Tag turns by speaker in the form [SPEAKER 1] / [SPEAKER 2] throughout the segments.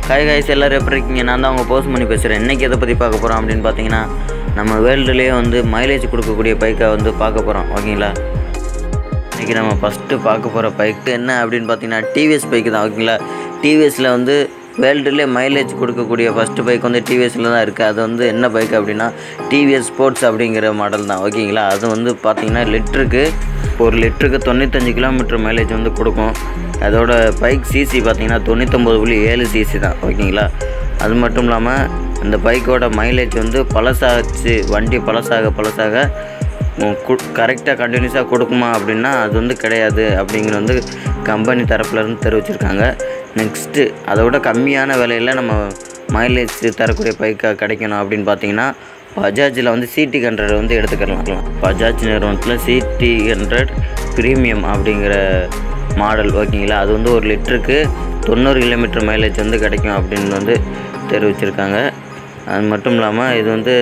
[SPEAKER 1] hi guys எல்லோரும் எப்படி இருக்கீங்க நான் தான் அவங்க போஸ்ட் பண்ணி பேசுகிறேன் இன்றைக்கி எதை பற்றி பார்க்க போகிறோம் அப்படின்னு பார்த்தீங்கன்னா நம்ம வேர்ல்டுலேயே வந்து மைலேஜ் கொடுக்கக்கூடிய பைக்கை வந்து பார்க்க போகிறோம் ஓகேங்களா இன்றைக்கி நம்ம ஃபஸ்ட்டு பார்க்க போகிற பைக்கு என்ன அப்படின்னு பார்த்தீங்கன்னா டிவிஎஸ் பைக்கு தான் ஓகேங்களா டிவிஎஸில் வந்து வேர்ல்டுலேயே மைலேஜ் கொடுக்கக்கூடிய ஃபஸ்ட்டு பைக் வந்து டிவிஎஸில் தான் இருக்குது அது வந்து என்ன பைக் அப்படின்னா டிவிஎஸ் ஸ்போர்ட்ஸ் அப்படிங்கிற மாடல் தான் ஓகேங்களா அது வந்து பார்த்தீங்கன்னா லிட்டருக்கு ஒரு லிட்டருக்கு தொண்ணூத்தஞ்சு கிலோமீட்டர் மைலேஜ் வந்து கொடுக்கும் அதோட பைக் சிசி பார்த்தீங்கன்னா தொண்ணூத்தொம்பது புள்ளி ஏழு சிசி தான் ஓகேங்களா அது மட்டும் இல்லாமல் அந்த பைக்கோட மைலேஜ் வந்து பழசாச்சு வண்டி பழசாக பழசாக கரெக்டாக கண்டினியூஸாக கொடுக்குமா அப்படின்னா அது வந்து கிடையாது அப்படிங்கிற வந்து கம்பெனி தரப்புலேருந்து தெரிவிச்சிருக்காங்க நெக்ஸ்ட்டு அதை விட கம்மியான விலையில் நம்ம மைலேஜ் தரக்கூடிய பைக்காக கிடைக்கணும் அப்படின்னு பார்த்தீங்கன்னா பஜாஜில் வந்து சிடி ஹண்ட்ரட் வந்து எடுத்துக்கலாம் பஜாஜ் நிறுவனத்தில் சிடி ஹண்ட்ரட் ப்ரீமியம் அப்படிங்கிற மாடல் ஓகேங்களா அது வந்து ஒரு லிட்டருக்கு தொண்ணூறு கிலோமீட்டர் மைலேஜ் வந்து கிடைக்கும் அப்படின்னு வந்து தெரிவிச்சிருக்காங்க அது மட்டும் இல்லாமல் இது வந்து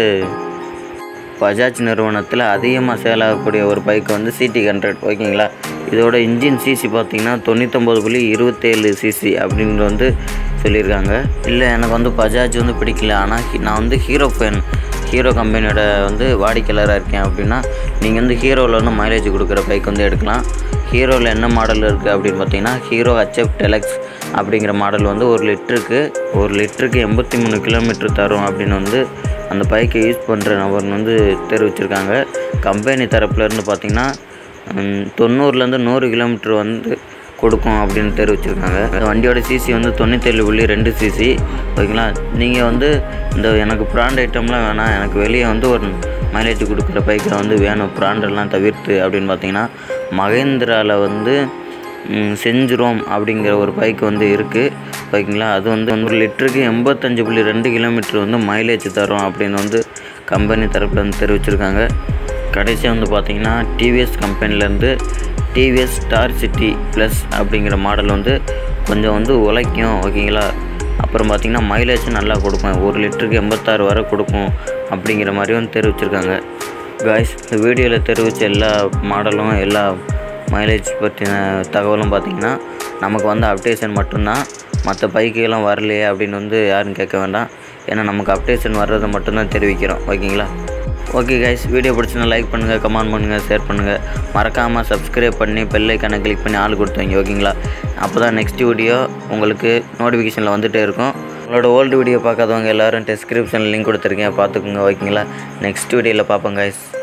[SPEAKER 1] பஜாஜ் நிறுவனத்தில் அதிகமாக சேல் ஆகக்கூடிய ஒரு பைக் வந்து சிடி ஹண்ட்ரட் ஓகேங்களா இதோட இன்ஜின் சிசி பார்த்தீங்கன்னா தொண்ணூத்தொம்பது புள்ளி இருபத்தேழு சிசி அப்படின்னு வந்து சொல்லியிருக்காங்க இல்லை எனக்கு வந்து பஜாஜ் வந்து பிடிக்கல ஆனால் ஹி- நான் வந்து ஹீரோ ஃபேன் ஹீரோ கம்பெனியோட வந்து வாடிக்கையாளராக இருக்கேன் அப்படின்னா நீங்கள் வந்து ஹீரோவில் வந்து மைலேஜ் கொடுக்குற பைக் வந்து எடுக்கலாம் ஹீரோவில் என்ன மாடல் இருக்குது அப்படின்னு பார்த்தீங்கன்னா ஹீரோ ஹச்எஃப் டெலக்ஸ் அப்படிங்கிற மாடல் வந்து ஒரு லிட்டருக்கு ஒரு லிட்டருக்கு எண்பத்தி மூணு கிலோமீட்டர் தரும் அப்படின்னு வந்து அந்த பைக்கை யூஸ் பண்ணுற நபர் வந்து தெரிவிச்சிருக்காங்க கம்பெனி தரப்புலேருந்து பார்த்தீங்கன்னா ம், தொண்ணூறுலேருந்து நூறு கிலோமீட்டர் வந்து கொடுக்கும் அப்படின்னு தெரிவிச்சிருக்காங்க இந்த வண்டியோட சிசி வந்து தொண்ணூத்தேழு புள்ளி ரெண்டு சிசி ஓகேங்களா நீங்கள் வந்து இந்த எனக்கு பிராண்ட் ஐட்டம்லாம் வேணாம் எனக்கு வெளியே வந்து ஒரு மைலேஜ் கொடுக்குற பைக்கை வந்து வேணும் பிராண்டெல்லாம் தவிர்த்து அப்படின்னு பார்த்தீங்கன்னா மகேந்திராவில் வந்து ம், செஞ்சுரோம் அப்படிங்கிற ஒரு பைக் வந்து இருக்குது ஓகேங்களா அது வந்து ஒரு லிட்டருக்கு எண்பத்தஞ்சு புள்ளி ரெண்டு கிலோமீட்டர் வந்து மைலேஜ் தரும் அப்படின்னு வந்து கம்பெனி தரப்புல வந்து தெரிவிச்சிருக்காங்க கடைசியாக வந்து பார்த்தீங்கன்னா டிவிஎஸ் கம்பெனிலேருந்து டிவிஎஸ் ஸ்டார் சிட்டி ப்ளஸ் அப்படிங்கிற மாடல் வந்து கொஞ்சம் வந்து உழைக்கும் ஓகேங்களா அப்புறம் பார்த்திங்கன்னா மைலேஜும் நல்லா கொடுக்கும் ஒரு லிட்டருக்கு எண்பத்தாறு வரை கொடுக்கும் அப்படிங்கிற மாதிரி வந்து தெரிவிச்சிருக்காங்க காய்ஸ் இந்த வீடியோவில் தெரிவித்த எல்லா மாடலும் எல்லா மைலேஜ் பற்றின தகவலும் பார்த்திங்கன்னா நமக்கு வந்து அப்டேஷன் மட்டும்தான் மற்ற பைக்குகள்லாம் வரலையே அப்படின்னு வந்து யாரும் கேட்க வேண்டாம் ஏன்னா நமக்கு அப்டேஷன் வர்றதை மட்டும்தான் தெரிவிக்கிறோம் ஓகேங்களா ஓகே கைஸ் வீடியோ பிடிச்சினா லைக் பண்ணுங்கள் கமெண்ட் பண்ணுங்கள் ஷேர் பண்ணுங்கள் மறக்காமல் சப்ஸ்கிரைப் பண்ணி பெல் ஐக்கானை கிளிக் பண்ணி ஆள் கொடுத்துவீங்க ஓகேங்களா அப்போ தான் நெக்ஸ்ட் வீடியோ உங்களுக்கு நோட்டிஃபிகேஷனில் வந்துகிட்டே இருக்கும் உங்களோட ஓல்டு வீடியோ பார்க்காதவங்க எல்லோரும் டிஸ்கிரிப்ஷனில் லிங்க் கொடுத்துருக்கேன் பார்த்துக்குங்க ஓகேங்களா நெக்ஸ்ட் வீடியோவில் பார்ப்போம் கைஸ்